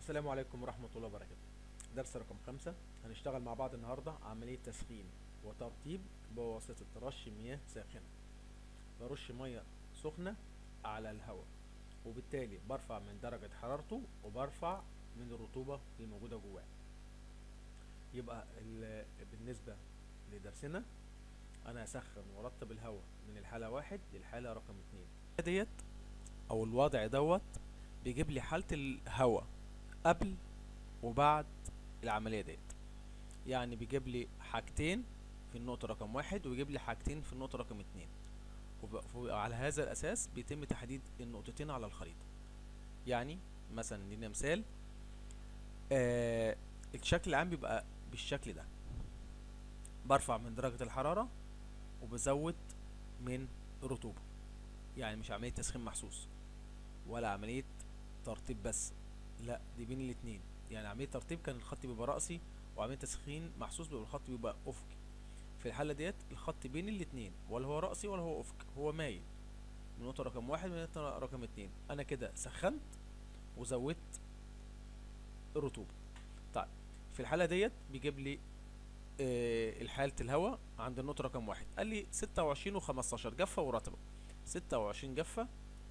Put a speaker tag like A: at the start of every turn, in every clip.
A: السلام عليكم ورحمة الله وبركاته درس رقم خمسة هنشتغل مع بعض النهاردة عملية تسخين وترطيب بواسطة رش مياه ساخنة برش مية سخنة على الهواء وبالتالي برفع من درجة حرارته وبرفع من الرطوبة الموجودة جواه يبقى ال- بالنسبة لدرسنا انا هسخن وارطب الهواء من الحالة واحد للحالة رقم اتنين ديت او الوضع دوت بيجيب لي حالة الهواء قبل وبعد العملية ديت يعني بيجيب لي حاجتين في النقطة رقم واحد ويجيب لي حاجتين في النقطة رقم اتنين وب- وعلى هذا الأساس بيتم تحديد النقطتين على الخريطة يعني مثلا ندينا مثال آه الشكل العام بيبقى بالشكل ده برفع من درجة الحرارة وبزود من الرطوبة يعني مش عملية تسخين محسوس ولا عملية ترطيب بس لا دي بين الاتنين يعني عملية ترطيب كان الخط بيبقى رأسي وعملية تسخين محسوس بيبقى الخط بيبقى أفقي في الحالة ديت الخط بين الاتنين ولا هو رأسي ولا هو أفقي هو مايل من نقطة رقم واحد من نقطة رقم اتنين أنا كده سخنت وزودت الرطوبة طيب في الحالة ديت بيجيب لي آه حالة الهواء عند النقطة رقم واحد قال لي ستة وعشرين وخمستاشر جافة ورطبة ستة وعشرين جافة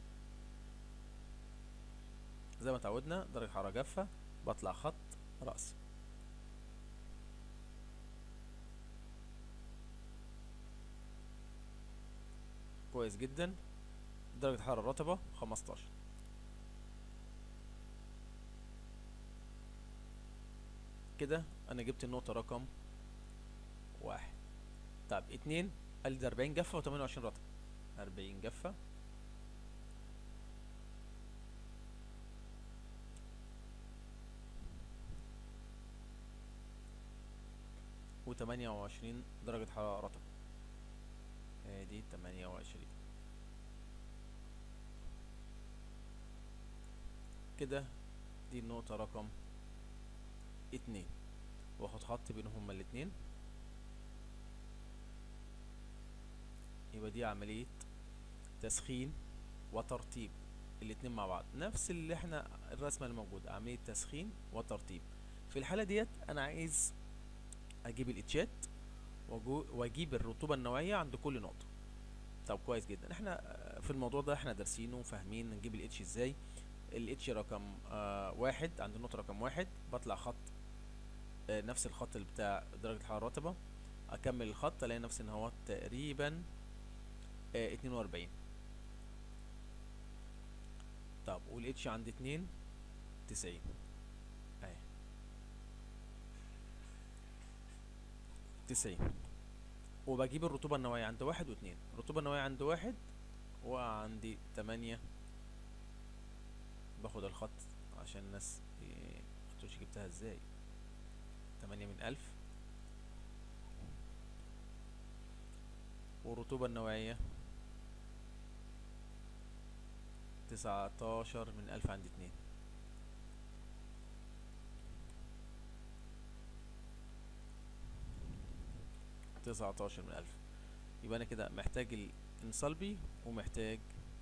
A: زي ما اتعودنا درجة حرارة جافة بطلع خط رأسي كويس جدا درجة حرارة رطبة خمستاشر كده انا جبت النقطة رقم واحد طب اتنين قال لي ده اربعين جافة وتمانية وعشرين رطبة اربعين جافة وتمانية وعشرين درجة حرارة رطبة ادي تمانية وعشرين كده دي النقطة رقم اتنين واخد خط بينهم هما الاتنين يبقى دي عملية تسخين وترطيب الاتنين مع بعض نفس اللي احنا الرسمة اللي موجودة عملية تسخين وترطيب في الحالة ديت انا عايز اجيب الاتشات وأجو- واجيب الرطوبة النوعية عند كل نقطة طب كويس جدا احنا آه، في الموضوع ده احنا دارسينه وفاهمين نجيب الاتش ازاي الاتش رقم آه واحد عند النقطة رقم واحد بطلع خط آه نفس الخط اللي بتاع درجة الحرارة الرطبة اكمل الخط الاقي نفسي ان هو تقريبا آه اتنين واربعين طب والاتش عند اتنين تسعين اهي تسعين وبجيب الرطوبة النوعية عند واحد واتنين الرطوبة النوعية عند واحد وعندي تمانية باخد الخط عشان الناس ي- متقولش جبتها ازاي تمانية من ألف والرطوبة النوعية تسعتاشر من ألف عند اتنين تسعتاشر من ألف يبقى أنا كده محتاج الانصلبي ومحتاج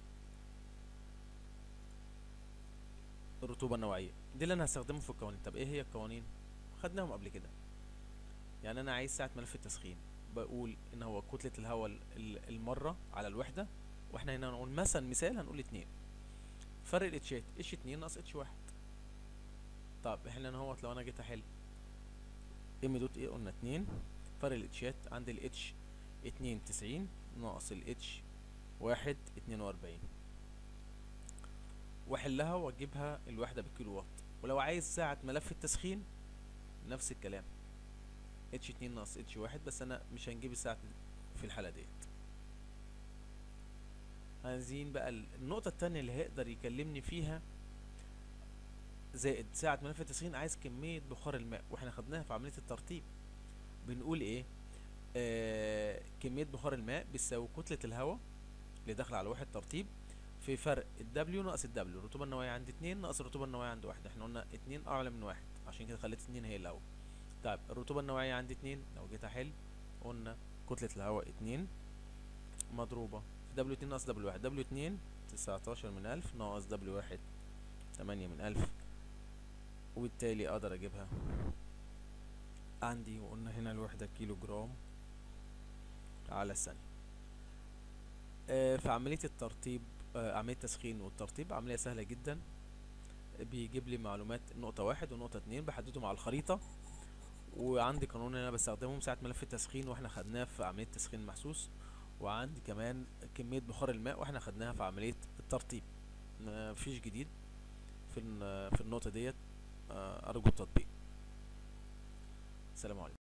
A: الرطوبة النوعية دي اللي أنا هستخدمه في القوانين طب إيه هي القوانين؟ خدناهم قبل كده يعني أنا عايز ساعة ملف التسخين بقول إن هو كتلة الهواء ال- ال- المرة على الوحدة واحنا هنا هنقول مثلا مثال هنقول اتنين فرق الاتشات اتش اتنين ناقص اتش واحد طب احنا هنا اهوت لو انا جيت احل ام دوت ايه قلنا اتنين فرق الاتشات عند الاتش اتنين تسعين ناقص الاتش واحد اتنين واربعين واحلها واجيبها الوحدة بالكيلو وات ولو عايز ساعة ملف التسخين نفس الكلام اتش اتنين ناقص اتش واحد بس انا مش هنجيب الساعة في الحالة ديت عايزين بقى ال- النقطة التانية اللي هيقدر يكلمني فيها زائد ساعة ملف التسخين عايز كمية بخار الماء واحنا خدناها في عملية الترطيب بنقول ايه آه كمية بخار الماء بتساوي كتلة الهواء اللي داخلة على واحد ترطيب في فرق الدبليو ناقص الدبليو الرطوبة النوعية عند اتنين ناقص الرطوبة النوعية عند واحد احنا قلنا اتنين أعلى من واحد عشان كده خليت اتنين هي الأول طيب الرطوبة النوعية عند اتنين لو جيت أحل قلنا كتلة الهواء اتنين مضروبة في دبليو اتنين ناقص دبليو واحد دبليو اتنين تسعتاشر من ألف ناقص دبليو واحد تمانية من ألف وبالتالي اقدر اجيبها عندي وقلنا هنا الوحدة كيلو جرام على الثانية آه، في عملية الترطيب آه، عملية التسخين والترطيب عملية سهلة جدا بيجيب لي معلومات نقطة واحد ونقطة اتنين بحددهم على الخريطة وعندي قانون انا بستخدمهم ساعة ملف التسخين واحنا خدناه في عملية التسخين المحسوس وعندي كمان كمية بخار الماء واحنا خدناها في عملية الترطيب مفيش جديد في الن- في النقطة ديت آه، أرجو التطبيق السلام عليكم